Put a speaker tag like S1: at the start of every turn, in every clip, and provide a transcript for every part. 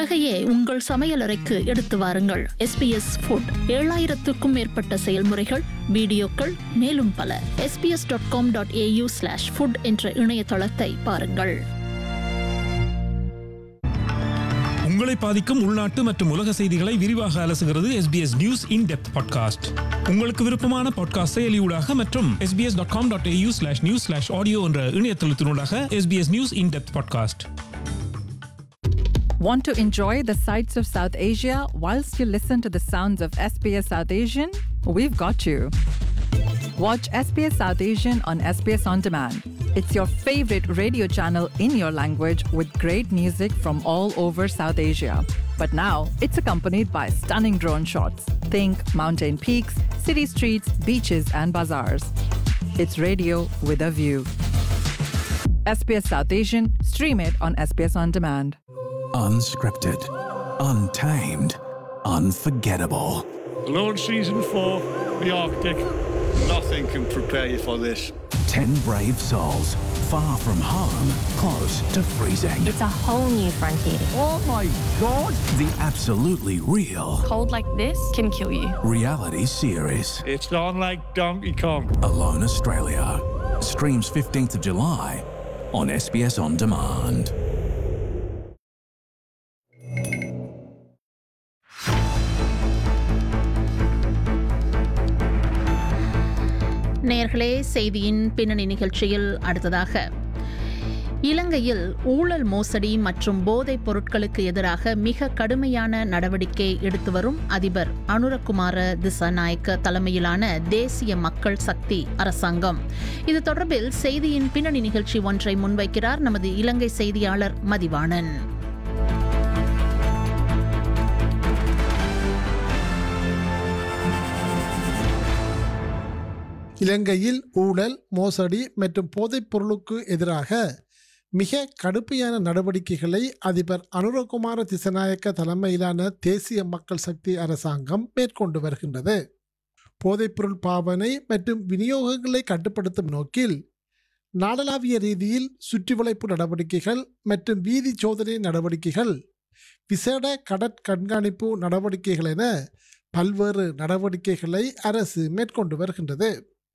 S1: உலகையே உங்கள் சமையலறைக்கு எடுத்து வாருங்கள் எஸ்பிஎஸ் ஃபுட் ஏழாயிரத்துக்கும் மேற்பட்ட செயல்முறைகள் வீடியோக்கள் மேலும் பல SBS dot com dot AU slash food என்ற இணையதளத்தை பாருங்கள்
S2: உங்களை பாதிக்கும் உள்நாட்டு மற்றும் உலக செய்திகளை விரிவாக அலசுகிறது SBS news in depth podcast உங்களுக்கு விருப்பமான பாட்காஸ்ட் செயலியூடாக மற்றும் sbs.com.au dot com dot AU slash news slash audio என்ற இணையதளத்தினூடாக SBS news in depth podcast
S3: Want to enjoy the sights of South Asia whilst you listen to the sounds of SBS South Asian? We've got you. Watch SBS South Asian on SBS On Demand. It's your favorite radio channel in your language with great music from all over South Asia. But now it's accompanied by stunning drone shots. Think mountain peaks, city streets, beaches, and bazaars. It's radio with a view. SBS South Asian, stream it on SBS On Demand.
S4: Unscripted, untamed, unforgettable.
S5: Launch season four, the Arctic. Nothing can prepare you for this.
S4: Ten brave souls, far from home, close to freezing.
S6: It's a whole new frontier.
S4: Oh my god! The absolutely real
S6: Cold like this can kill you.
S4: reality series.
S5: It's on like Donkey Kong.
S4: Alone Australia. Streams 15th of July on SBS On Demand.
S1: நேர்களே செய்தியின் பின்னணி நிகழ்ச்சியில் அடுத்ததாக இலங்கையில் ஊழல் மோசடி மற்றும் போதைப் பொருட்களுக்கு எதிராக மிக கடுமையான நடவடிக்கை எடுத்து வரும் அதிபர் அனுரகுமார திசாநாயக்க தலைமையிலான தேசிய மக்கள் சக்தி அரசாங்கம் இது தொடர்பில் செய்தியின் பின்னணி நிகழ்ச்சி ஒன்றை முன்வைக்கிறார் நமது இலங்கை செய்தியாளர் மதிவாணன்
S7: இலங்கையில் ஊழல் மோசடி மற்றும் போதைப் பொருளுக்கு எதிராக மிக கடுமையான நடவடிக்கைகளை அதிபர் அனுரகுமார திசநாயக்க தலைமையிலான தேசிய மக்கள் சக்தி அரசாங்கம் மேற்கொண்டு வருகின்றது போதைப்பொருள் பாவனை மற்றும் விநியோகங்களை கட்டுப்படுத்தும் நோக்கில் நாடளாவிய ரீதியில் சுற்றிவளைப்பு நடவடிக்கைகள் மற்றும் வீதி சோதனை நடவடிக்கைகள் விசேட கடற்கண்காணிப்பு நடவடிக்கைகள் என பல்வேறு நடவடிக்கைகளை அரசு மேற்கொண்டு வருகின்றது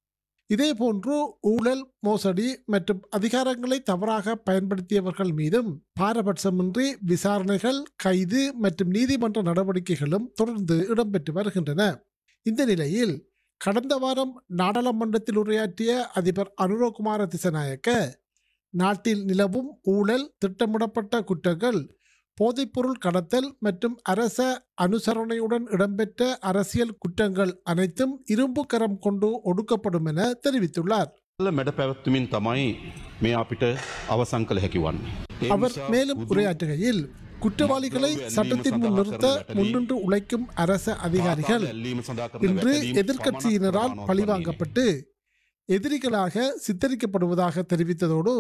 S7: இதேபோன்று ஊழல் மோசடி மற்றும் அதிகாரங்களை தவறாக பயன்படுத்தியவர்கள் மீதும் பாரபட்சமின்றி விசாரணைகள் கைது மற்றும் நீதிமன்ற நடவடிக்கைகளும் தொடர்ந்து இடம்பெற்று வருகின்றன இந்த நிலையில் கடந்த வாரம் நாடாளுமன்றத்தில் உரையாற்றிய அதிபர் அனுரகுமார திசநாயக்க நாட்டில் நிலவும் ஊழல் திட்டமிடப்பட்ட குற்றங்கள் போதைப்பொருள் கடத்தல் மற்றும் அரச அனுசரணையுடன் இடம்பெற்ற அரசியல் குற்றங்கள் அனைத்தும் இரும்பு கரம் கொண்டு ஒடுக்கப்படும் என தெரிவித்துள்ளார்
S8: ල මැඩ පැවැත්තුමින් තමයි මේ අපිට අවසං කළ හැකි වන්නේ. ඒ
S7: அவர்
S8: නිසා
S7: மேலும்
S8: බුදු
S7: உரையாற்றுகையில் குற்றவாளிகளை சட்டத்தின் முன் நிறுத்த முன்னின்று உழைக்கும் அரச அதிகாரிகள்
S8: ඇල්ලීම සඳහා කරන
S7: இன்று
S8: වැටලීම්
S7: எதிர்க்கட்சியினரால்
S8: පමණක්
S7: பழிவாங்கப்பட்டு எதிரிகளாக சித்தரிக்கப்படுவதாக தெரிவித்ததோடு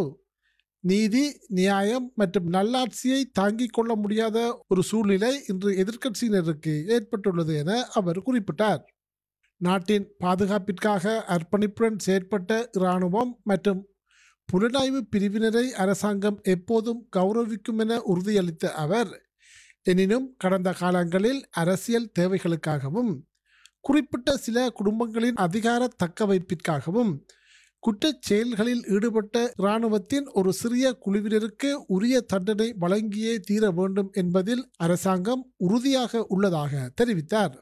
S7: நீதி நியாயம் மற்றும் நல்லாட்சியை தாங்கிக் கொள்ள முடியாத ஒரு சூழ்நிலை இன்று எதிர்க்கட்சியினருக்கு ஏற்பட்டுள்ளது என அவர் குறிப்பிட்டார் நாட்டின் பாதுகாப்பிற்காக அர்ப்பணிப்புடன் செயற்பட்ட இராணுவம் மற்றும் புலனாய்வு பிரிவினரை அரசாங்கம் எப்போதும் கௌரவிக்கும் என உறுதியளித்த அவர் எனினும் கடந்த காலங்களில் அரசியல் தேவைகளுக்காகவும் குறிப்பிட்ட சில குடும்பங்களின் அதிகார தக்கவைப்பிற்காகவும் குற்றச் செயல்களில் ஈடுபட்ட இராணுவத்தின் ஒரு சிறிய குழுவினருக்கு உரிய தண்டனை வழங்கியே தீர வேண்டும் என்பதில் அரசாங்கம் உறுதியாக உள்ளதாக தெரிவித்தார்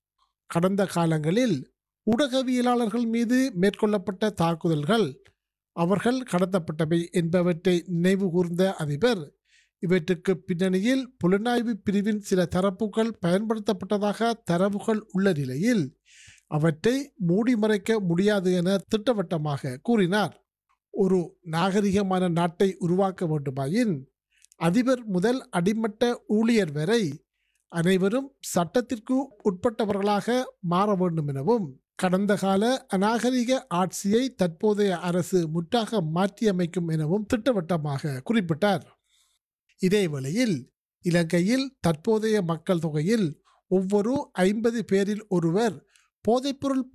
S7: கடந்த காலங்களில் ஊடகவியலாளர்கள் மீது மேற்கொள்ளப்பட்ட தாக்குதல்கள் அவர்கள் கடத்தப்பட்டவை என்பவற்றை நினைவு கூர்ந்த அதிபர் இவற்றுக்கு பின்னணியில் புலனாய்வு பிரிவின் சில தரப்புகள் பயன்படுத்தப்பட்டதாக தரவுகள் உள்ள நிலையில் அவற்றை மூடி மறைக்க முடியாது என திட்டவட்டமாக கூறினார் ஒரு நாகரிகமான நாட்டை உருவாக்க வேண்டுமாயின் அதிபர் முதல் அடிமட்ட ஊழியர் வரை அனைவரும் சட்டத்திற்கு உட்பட்டவர்களாக மாற வேண்டும் எனவும் கடந்த கால அநாகரிக ஆட்சியை தற்போதைய அரசு முற்றாக மாற்றியமைக்கும் எனவும் திட்டவட்டமாக குறிப்பிட்டார் இதேவேளையில் இலங்கையில் தற்போதைய மக்கள் தொகையில் ஒவ்வொரு ஐம்பது பேரில் ஒருவர் போதைப்பொருள்